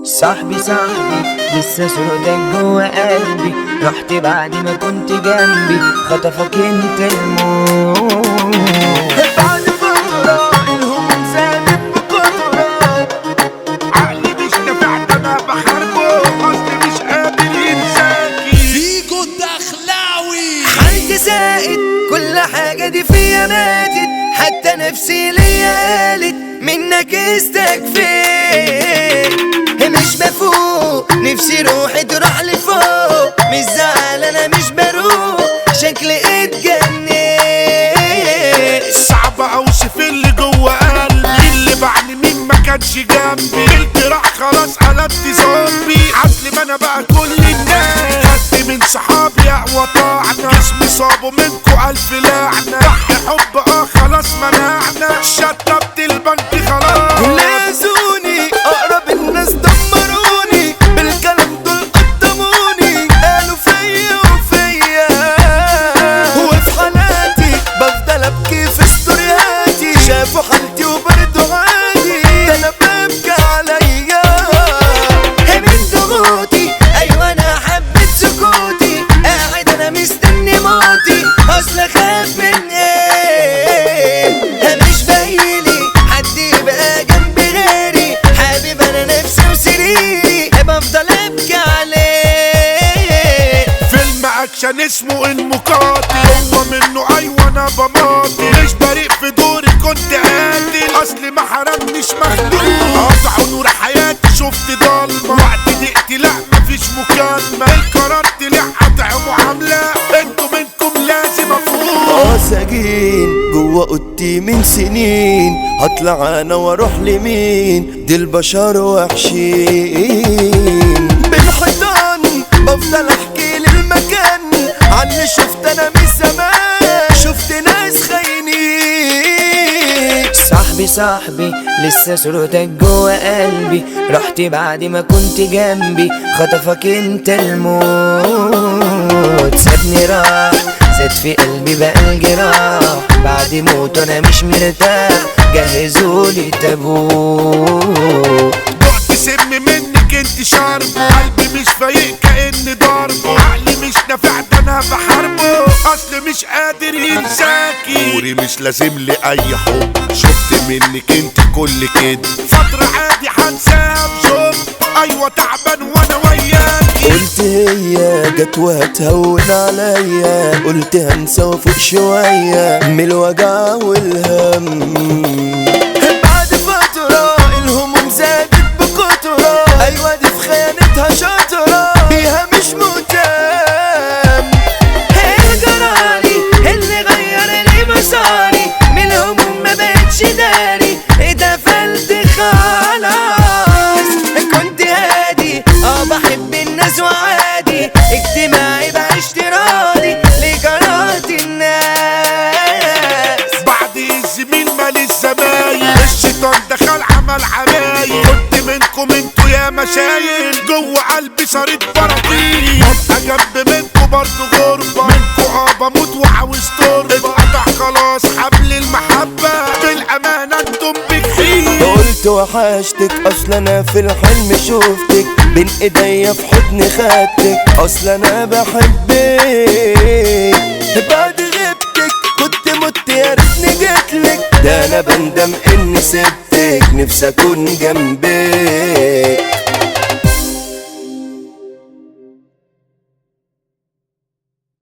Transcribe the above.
صاحبي صاحبي لسه صورتك جوا قلبي رحت بعد ما كنت جنبي خطفك انت الموت بعد فترة الهموم زادت بكترة عقلي مش نافع ده انا بحاربه اصلي مش قادر ينساكي فيجو الدخلاوي حالتي زائد كل حاجة دي فيا ماتت حتى نفسي ليا قالت منك استكفيت مش بفوق نفسي روحي تروح لفوق مش زعل انا مش بروح شكلي اتجنيت صعب اوصف اللي جوه قلبي اللي بعد مين ما كانش جنبي قلت راح خلاص قلبت زومبي اصل ما انا بقى كل الناس خدت من صحابي اقوى طعنه جسمي صابوا منكو الف لعنه ضحي حب اه خلاص منعنا شطبت البنك خلاص لازوني اقرب الناس دمروني بالكلام دول قدموني قالوا فيا وفيا وفي حالاتي بفضل ابكي في ستورياتي شافوا حالتي وبرضه عادي ده انا ببكي عليا من ضغوطي ايوه انا حبيت سكوتي قاعد انا مستني موتي اصل اخاف من ايه مش بايلي حد يبقى جنبي غيري حابب انا نفسي وسريري بفضل ابكي عليه فيلم اكشن اسمه المقاتل هو منه ايوه انا بماطل مش بريء في دوري كنت قاتل اصلي ما حرمنيش مخلوق قطعوا نور حياتي شفت ضلمه وقت ضيقتي لا مفيش مكالمه القرار طلع قطع معامله انتوا منكم لازم افوق سجين جوا اوضتي من سنين هطلع انا واروح لمين دي البشر وحشين بالحيطان بفضل احكي للمكان عن اللي شفت انا من زمان شفت ناس خاينين صاحبي صاحبي لسه صورتك جوا قلبي رحت بعد ما كنت جنبي خطفك انت الموت سابني راح زاد في قلبي بقى الجراح بعد موت انا مش مرتاح جهزولي تابوت بعت سم منك انت شرب قلبي مش فايق كأني ضربه عقلي مش نافع ده انا بحاربه اصل مش قادر ينساكي دوري مش لازم لي اي حب شفت منك انت كل كده فترة عادي هنساها بشوف ايوه تعبان وانا وياكي قلت هي جت وهتهون عليا قلت هنسى وافوق شوية من الوجع والهم بعد فترة الهموم زادت بكترة أيوة دي في خيانتها شاطرة بيها مش مهتم جرالي اللي غير لي مساري من الهموم ما بقتش داري اتقفلت خلاص كنت هادي اه بحب الناس وعادي اجتماعي بقى اشتراضي لقناة الناس بعد الزميل مال الزمايل الشيطان دخل عمل عمايل كنت منكم انتوا يا مشايل جوه قلبي صارت براطيل ابقى جنب منكم برضه غربة منكم اه بموت وعاوز تربة اتقطع خلاص حبل المحبة بالأمانة انتم بجحيم قلت وحشتك اصل انا في الحلم شفتك بين ايديا في حضن خدتك اصل انا بحبك بعد غيبتك كنت مت يا ريتني جيتلك ده انا بندم اني سبتك نفسي اكون جنبك